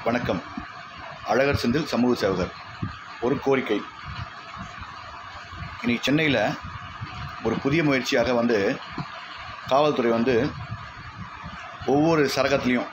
வணக்கம் அழகர் செந்தில் சமூக சேவகர் ஒரு கோரிக்கை இன்னைக்கு சென்னையில் ஒரு புதிய முயற்சியாக வந்து காவல்துறை வந்து ஒவ்வொரு சரகத்துலேயும்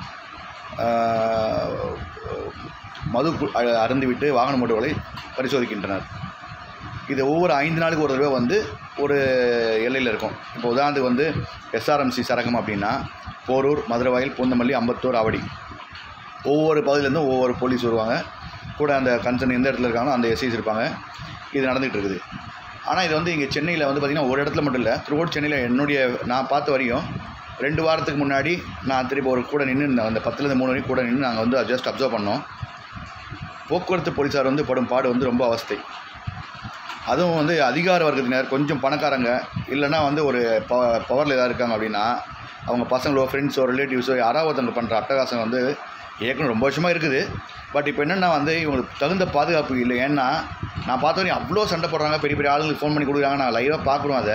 மது கு- அ- அருந்திவிட்டு வாகன ஓட்டுகளை பரிசோதிக்கின்றனர் இது ஒவ்வொரு ஐந்து நாளுக்கு ஒரு தடவை வந்து ஒரு எல்லையில் இருக்கும் இப்போ உதாரணத்துக்கு வந்து எஸ்ஆர்எம்சி சரகம் அப்படின்னா போரூர் மதுரவாயில் பூந்தமல்லி அம்பத்தூர் ஆவடி ஒவ்வொரு பகுதியிலேருந்தும் ஒவ்வொரு போலீஸ் வருவாங்க கூட அந்த கன்சர்ன் எந்த இடத்துல இருக்காங்களோ அந்த எஸ்ஐஸ் இருப்பாங்க இது நடந்துகிட்டு இருக்குது ஆனால் இது வந்து இங்கே சென்னையில் வந்து பார்த்திங்கன்னா ஒரு இடத்துல மட்டும் இல்லை த்ரூஅவுட் சென்னையில் என்னுடைய நான் பார்த்த வரையும் ரெண்டு வாரத்துக்கு முன்னாடி நான் திருப்பி ஒரு கூட நின்று அந்த பத்துலேருந்து மூணு வரைக்கும் கூட நின்று நாங்கள் வந்து ஜஸ்ட் அப்சர்வ் பண்ணோம் போக்குவரத்து போலீஸார் வந்து படும் பாடு வந்து ரொம்ப அவஸ்தை அதுவும் வந்து அதிகார வர்க்கத்தினர் கொஞ்சம் பணக்காரங்க இல்லைன்னா வந்து ஒரு ப பவரில் ஏதாவது இருக்காங்க அப்படின்னா அவங்க பசங்களோ ஃப்ரெண்ட்ஸோ ரிலேட்டிவ்ஸோ யாராவது ஒருத்தவங்க பண்ணுற அட்டகாசம் வந்து ஏற்கனவே ரொம்ப வருஷமாக இருக்குது பட் இப்போ என்னென்னா வந்து இவங்களுக்கு தகுந்த பாதுகாப்பு இல்லை ஏன்னா நான் பார்த்த வரையும் அவ்வளோ சண்டை போடுறாங்க பெரிய பெரிய ஆளுங்களுக்கு ஃபோன் பண்ணி கொடுக்குறாங்க நான் லைவாக பார்க்குறோம் அதை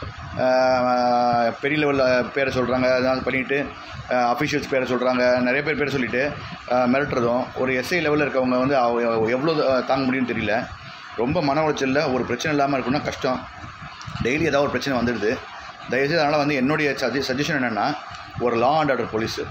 ஆஹ் பெரிய லெவலில் பேரை சொல்கிறாங்க அதனால் பண்ணிவிட்டு அஃபிஷியல்ஸ் பேரை சொல்கிறாங்க நிறைய பேர் பேரை சொல்லிவிட்டு மிரட்டுறதும் ஒரு எஸ்ஐ லெவலில் இருக்கவங்க வந்து அவ- எவ்வளோ தாங்க முடியும்னு தெரியல ரொம்ப மன உளைச்சலில் ஒரு பிரச்சனை இல்லாமல் இருக்குன்னா கஷ்டம் டெய்லி ஏதாவது ஒரு பிரச்சனை வந்துடுது தயவுசெய்து அதனால் வந்து என்னுடைய சஜ சஜஷன் என்னென்னா ஒரு law and order police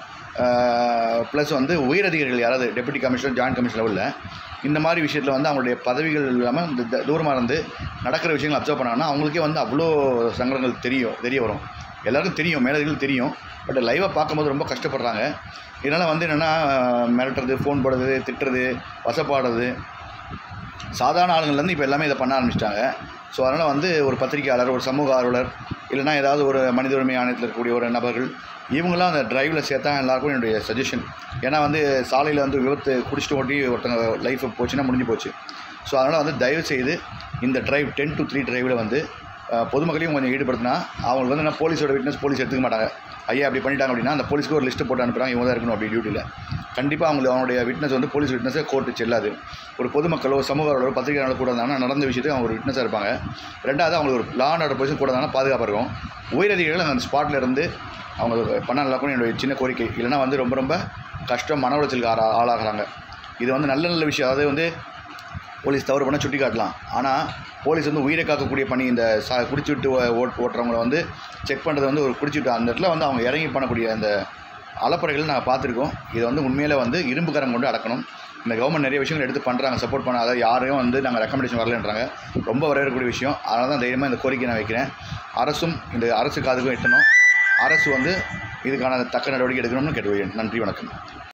plus வந்து உயரதிகாரிகள் யாராவது டெபுட்டி கமிஷனர் ஜாயின்ட் கமிஷனர் லெவலில் இந்த மாதிரி விஷயத்தில் வந்து அவங்களுடைய பதவிகள் இல்லாமல் இந்த த- தூரமாக இருந்து நடக்கிற விஷயங்கள் அப்சர்வ் பண்ணாங்கன்னா அவங்களுக்கே வந்து அவ்வளோ சங்கடங்கள் தெரியும் தெரிய வரும் எல்லாருக்கும் தெரியும் மேலதிகள் தெரியும் பட் லைவாக பார்க்கும்போது ரொம்ப கஷ்டப்படுறாங்க இதனால் வந்து என்னென்னா மிரட்டுறது ஃபோன் போடுறது திட்டுறது வசப்பாடுறது சாதாரண ஆளுங்கள்லேருந்து இப்போ எல்லாமே இதை பண்ண ஆரம்பிச்சிட்டாங்க ஸோ அதனால் வந்து ஒரு பத்திரிகையாளர் ஒரு சமூக ஆர்வலர் இல்லைனா ஏதாவது ஒரு மனித உரிமை ஆணையத்தில் இருக்கக்கூடிய ஒரு நபர்கள் இவங்களாம் அந்த டிரைவில் சேர்த்தா எல்லாருக்கும் என்னுடைய சஜஷன் ஏன்னா வந்து சாலையில் வந்து விபத்து குடிச்சிட்டு ஓட்டி ஒருத்தங்க லைஃப் போச்சுன்னா முடிஞ்சு போச்சு ஸோ அதனால் வந்து தயவு செய்து இந்த டிரைவ் டென் டு த்ரீ டிரைவில் வந்து அஹ், பொதுமக்களையும் கொஞ்சம் ஈடுபடுத்தினா அவங்களுக்கு வந்து என்ன போலீஸோட விட்னஸ் போலீஸ் எடுத்துக்க மாட்டாங்க ஐயா அப்படி பண்ணிட்டாங்க அப்படின்னா அந்த போலீஸ்க்கு ஒரு லிஸ்ட்டு போட்டு அனுப்புகிறாங்க இவங்க தான் இருக்கணும் அப்படி டியூட்டியில் கண்டிப்பாக அவங்களுக்கு அவனுடைய விட்னஸ் வந்து போலீஸ் விட்னஸே கோர்ட்டு செல்லாது ஒரு பொதுமக்களோ சமூக ஆர்வலரோ பத்திரிகையாளர்களோ கூட இருந்தாங்கன்னா நடந்த விஷயத்துக்கு அவங்க ஒரு விட்னஸாக இருப்பாங்க ரெண்டாவது அவங்களுக்கு ஒரு லா அண்ட் ஆர்டர் பொசிஷன் கூட இருந்தாங்கன்னா பாதுகாப்பாக இருக்கும் உயரதிகாரிகள் அந்த ஸ்பாட்டில் இருந்து அவங்க பண்ண நல்லா இருக்கணும் என்னுடைய சின்ன கோரிக்கை இல்லைன்னா வந்து ரொம்ப ரொம்ப கஷ்டம் மன உளைச்சலுக்கு ஆளா ஆளாகிறாங்க இது வந்து நல்ல நல்ல விஷயம் அதாவது வந்து போலீஸ் தவறு பண்ண சுட்டி காட்டலாம் ஆனால் போலீஸ் வந்து உயிரை காக்கக்கூடிய பணி இந்த சா குடிச்சு விட்டு ஓ- ஓட் ஓட்டுறவங்கள வந்து செக் பண்ணுறது வந்து ஒரு குடிச்சு விட்டு அந்த இடத்துல வந்து அவங்க இறங்கி பண்ணக்கூடிய அந்த அலப்பறைகள் நாங்கள் பார்த்துருக்கோம் இது வந்து உண்மையிலே வந்து இரும்பு கரம் கொண்டு அடக்கணும் இந்த கவர்மெண்ட் நிறைய விஷயங்கள் எடுத்து பண்ணுறாங்க சப்போர்ட் பண்ண அதாவது யாரையும் வந்து நாங்கள் ரெக்கமெண்டேஷன் வரலன்றாங்க ரொம்ப வரவேற்கக்கூடிய விஷயம் அதனால தான் தைரியமாக இந்த கோரிக்கை நான் வைக்கிறேன் அரசும் இந்த அரசு காதுக்கும் எட்டணும் அரசு வந்து இதுக்கான தக்க நடவடிக்கை எடுக்கணும்னு கேட்டுக்கொள்கிறேன் நன்றி வணக்கம்